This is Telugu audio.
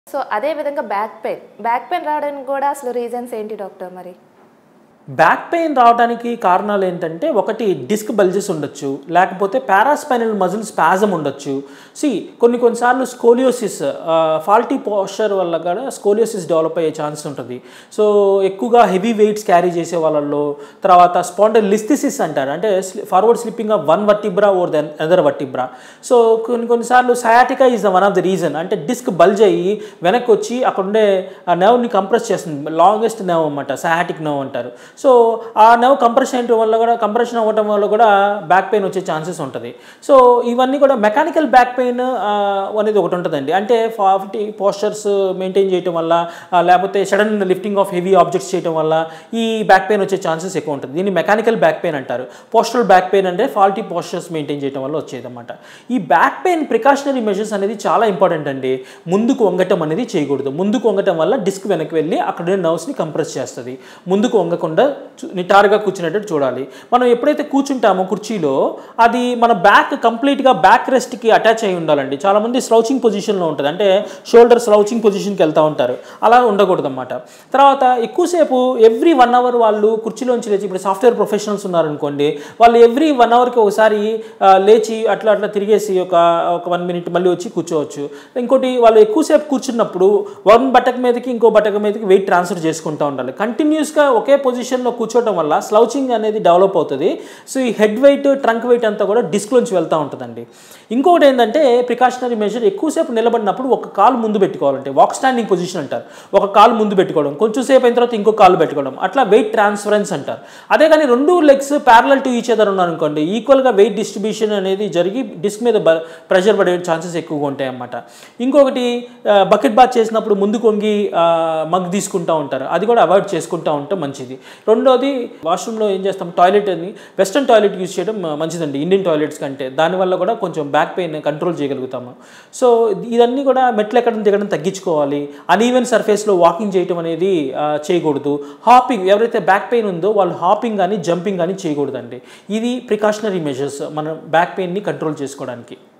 సో అదే విధంగా బ్యాక్ పెయిన్ బ్యాక్ పెయిన్ రావడానికి కూడా అసలు రీజన్స్ ఏంటి డాక్టర్ మరి బ్యాక్ పెయిన్ రావడానికి కారణాలు ఏంటంటే ఒకటి డిస్క్ బల్జెస్ ఉండొచ్చు లేకపోతే పారాస్పైనల్ మజిల్ స్పాజం ఉండొచ్చు సి కొన్ని కొన్నిసార్లు స్కోలియోసిస్ ఫాల్టీ పోస్చర్ వల్ల కూడా స్కోలియోసిస్ డెవలప్ అయ్యే ఛాన్స్ ఉంటుంది సో ఎక్కువగా హెవీ వెయిట్స్ క్యారీ చేసే వాళ్ళల్లో తర్వాత స్పాండలిస్థిసిస్ అంటారు అంటే forward slipping of one vertebra or then other vertebra so కొన్ని కొన్నిసార్లు sciatica is the one of the reason అంటే డిస్క్ బల్జ్ అయ్యి వెనక్కి వచ్చి అక్కడ ఉండే ఆ నెర్వ్ని కంప్రెస్ చేస్తుంది లాంగెస్ట్ నెర్వ్ అనమాట సయాటిక్ నెర్వ్ అంటారు సో ఆ నెర్వ్ కంప్రెషన్ అయ్యడం వల్ల కూడా కంప్రెషన్ అవ్వటం వల్ల కూడా బ్యాక్ పెయిన్ వచ్చే ఛాన్సెస్ ఉంటుంది సో ఇవన్నీ కూడా మెకానికల్ బ్యాక్ పెయిన్ అనేది ఒకటి ఉంటుందండి అంటే ఫార్టీ పోస్చర్స్ మెయింటైన్ చేయటం వల్ల ఆ, లేకపోతే sudden lifting of heavy objects చేయడం వల్ల ఈ బ్యాక్ పెయిన్ వచ్చే ఛాన్సెస్ ఎక్కువ ఉంటుంది దీన్ని మెకానికల్ బ్యాక్ పెయిన్ అంటారు పోస్టల్ బ్యాక్ పెయిన్ అంటే ఫాల్టీ పోస్చర్స్ మెయింటైన్ చేయడం వల్ల వచ్చేది అనమాట ఈ బ్యాక్ పెయిన్ ప్రికాషనరీ మెజర్స్ అనేది చాలా ఇంపార్టెంట్ అండి ముందుకు వంగటం అనేది చేయకూడదు ముందుకు వంగటం వల్ల డిస్క్ వెనక్కి వెళ్ళి అక్కడ నర్వ్స్ని కంప్రెస్ చేస్తుంది ముందుకు వంగకుండా చు- నిటారుగా కూర్చునేటట్టు చూడాలి మనం ఎప్పుడైతే కూర్చుంటామో కుర్చీలో అది మన బ్యాక్ కంప్లీట్గా బ్యాక్ రెస్ట్కి అటాచ్ అయి ఉండాలండి చాలామంది స్లౌచింగ్ పొజిషన్లో ఉంటుంది అంటే షోల్డర్ స్లౌచింగ్ పొజిషన్కి వెళ్తూ ఉంటారు అలా ఉండకూడదు అనమాట తర్వాత ఎక్కువసేపు ఎవ్రీ వన్ అవర్ వాళ్ళు కుర్చీలోంచి లేచి ఇప్పుడు సాఫ్ట్వేర్ ప్రొఫెషనల్స్ ఉన్నారనుకోండి వాళ్ళు ఎవ్రీ వన్ అవర్కి ఒకసారి ఆ, లేచి అట్లా అట్లా తిరిగేసి ఒక ఒక వన్ మినిట్ మళ్ళీ వచ్చి కూర్చోవచ్చు ఇంకోటి వాళ్ళు ఎక్కువసేపు కూర్చున్నప్పుడు వన్ బటక్ మీదకి ఇంకో బటక్ మీదకి వెయిట్ ట్రాన్స్ఫర్ చేసుకుంటూ ఉండాలి కంటిన్యూస్గా ఒకే పొజిషన్లో కూర్చోవడం వల్ల స్లౌచింగ్ అనేది డెవలప్ అవుతుంది సో ఈ హెడ్ వెయిట్ ట్రంక్ వెయిట్ అంతా కూడా డిస్క్లోంచి వెళ్తూ ఉంటుందండి ఇంకొకటి ఏంటంటే ప్రికాషనరీ మెజర్ ఎక్కువసేపు నిలబడినప్పుడు ఒక కాలు ముందు పెట్టుకోవాలంటే వాక్ స్టాండింగ్ పొజిషన్ అంటారు ఒక కాలు ముందు పెట్టుకోవడం కొంచెం సేపు అయిన తర్వాత ఇంకో కాలు పెట్టుకోవడం అట్లా వెయిట్ ట్రాన్స్ఫరెన్స్ అంటారు అదే కానీ రెండు legs parallel to each other ఉన్నారనుకోండి ఈక్వల్గా వెయిట్ డిస్ట్రిబ్యూషన్ అనేది జరిగి డిస్క్ మీద ప్రెషర్ పడే ఛాన్సెస్ ఎక్కువగా ఉంటాయి అన్నమాట ఇంకొకటి బకెట్ బాత్ చేసినప్పుడు ముందు కొంగి మగ్ తీసుకుంటూ ఉంటారు అది కూడా అవాయిడ్ చేసుకుంటూ ఉంటే మంచిది రెండోది వాష్రూమ్లో ఏం చేస్తాం టాయిలెట్ అని వెస్ట్రన్ టాయిలెట్ యూజ్ చేయడం మ- మంచిదండి ఇండియన్ టాయిలెట్స్ కంటే దానివల్ల కూడా కొంచెం బ్యాక్ పెయిన్ కంట్రోల్ చేయగలుగుతాము సో ఇదన్నీ కూడా మెట్లు ఎక్కడం దిగడం తగ్గించుకోవాలి అన్ఈవెన్ సర్ఫేస్లో వాకింగ్ చేయడం అనేది ఆ, చేయకూడదు హాపింగ్ ఎవరైతే బ్యాక్ పెయిన్ ఉందో వాళ్ళు హాపింగ్ కానీ జంపింగ్ కానీ చేయకూడదండి ఇది ప్రికాషనరీ మెజర్స్ మన బ్యాక్ పెయిన్ని కంట్రోల్ చేసుకోవడానికి